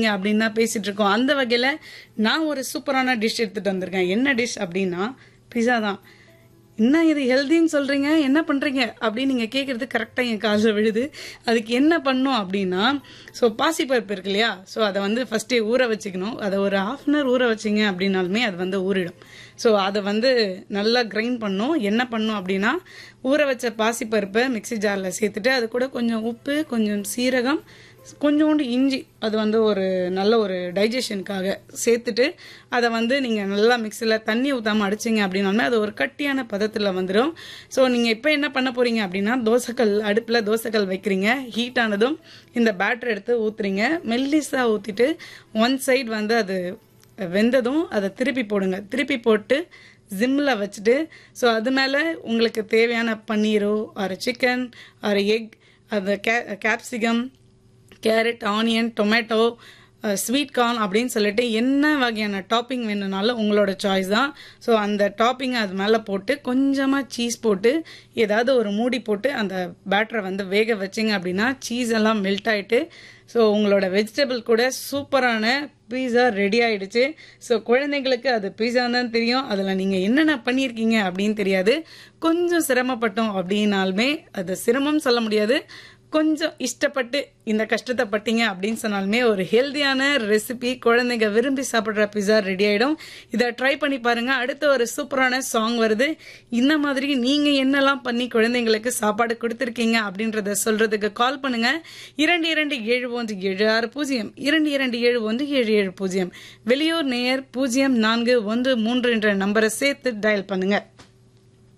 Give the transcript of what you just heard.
அப்படின்னு தான் பேசிட்டு இருக்கோம் அந்த வகையில நான் ஒரு சூப்பரான டிஷ் எடுத்துட்டு வந்திருக்கேன் என்ன டிஷ் அப்படின்னா பிஸா தான் என்ன இது ஹெல்தின்னு சொல்றீங்க என்ன பண்றீங்க அப்படின்னு நீங்க கேட்கறது கரெக்டா என் காதில் விழுது அதுக்கு என்ன பண்ணும் அப்படின்னா ஸோ பாசிப்பருப்பு இருக்கு இல்லையா ஸோ அதை வந்து ஃபர்ஸ்டே ஊற வச்சுக்கணும் அதை ஒரு ஹாஃப் அன் ஹவர் ஊற வச்சிங்க அப்படின்னாலுமே அது வந்து ஊறிடும் ஸோ அதை வந்து நல்லா கிரைண்ட் பண்ணும் என்ன பண்ணும் அப்படின்னா ஊற வச்ச பாசிப்பருப்பை மிக்ஸி ஜாரில் சேர்த்துட்டு அது கூட கொஞ்சம் உப்பு கொஞ்சம் சீரகம் கொஞ்சோண்டு இஞ்சி அது வந்து ஒரு நல்ல ஒரு டைஜஷனுக்காக சேர்த்துட்டு அதை வந்து நீங்கள் நல்லா மிக்சியில் தண்ணி ஊற்றாமல் அடிச்சிங்க அப்படின்னாலுமே அது ஒரு கட்டியான பதத்தில் வந்துடும் ஸோ நீங்கள் இப்போ என்ன பண்ண போறீங்க அப்படின்னா தோசைக்கல் அடுப்பில் தோசைக்கல் வைக்கிறீங்க ஹீட் ஆனதும் இந்த பேட்டர் எடுத்து ஊற்றுறீங்க மெல்லிஸாக ஊற்றிட்டு ஒன் சைடு வந்து அது வெந்ததும் அதை திருப்பி போடுங்க திருப்பி போட்டு ஜிம்மில் வச்சுட்டு ஸோ அது மேலே உங்களுக்கு தேவையான பன்னீரோ ஒரு சிக்கன் ஒரு எக் அது கே capsicum carrot onion tomato sweet corn அப்படின்னு சொல்லிட்டு என்ன வகையான டாப்பிங் வேணும்னாலும் உங்களோட சாய்ஸ் தான் ஸோ அந்த டாப்பிங் அது மேலே போட்டு கொஞ்சமாக சீஸ் போட்டு ஏதாவது ஒரு மூடி போட்டு அந்த பேட்டரை வந்து வேக வச்சிங்க அப்படின்னா சீஸ் எல்லாம் மெல்ட் ஆயிட்டு ஸோ உங்களோட வெஜிடபிள் கூட சூப்பரான பீஸா ரெடி ஆயிடுச்சு ஸோ குழந்தைங்களுக்கு அது பீஸா தான் தெரியும் அதில் நீங்கள் என்னென்ன பண்ணியிருக்கீங்க அப்படின்னு தெரியாது கொஞ்சம் சிரமப்பட்டோம் அப்படின்னாலுமே அது சிரமம் சொல்ல முடியாது கொஞ்சம் இஷ்டப்பட்டு இந்த கஷ்டத்தை பட்டீங்க அப்படின்னு சொன்னாலுமே ஒரு ஹெல்தியான ரெசிபி குழந்தைங்க விரும்பி சாப்பிட்ற பிஸா ரெடி ஆயிடும் இதை ட்ரை பண்ணி பாருங்க அடுத்த ஒரு சூப்பரான சாங் வருது இந்த மாதிரி நீங்க என்னெல்லாம் பண்ணி குழந்தைங்களுக்கு சாப்பாடு கொடுத்துருக்கீங்க அப்படின்றத சொல்றதுக்கு கால் பண்ணுங்க இரண்டு இரண்டு ஏழு ஒன்று ஏழு ஆறு பூஜ்ஜியம் இரண்டு இரண்டு ஏழு ஒன்று ஏழு ஏழு பூஜ்ஜியம் வெளியூர் நேயர் பூஜ்ஜியம் நான்கு ஒன்று மூன்று என்ற நம்பரை சேர்த்து டயல் பண்ணுங்க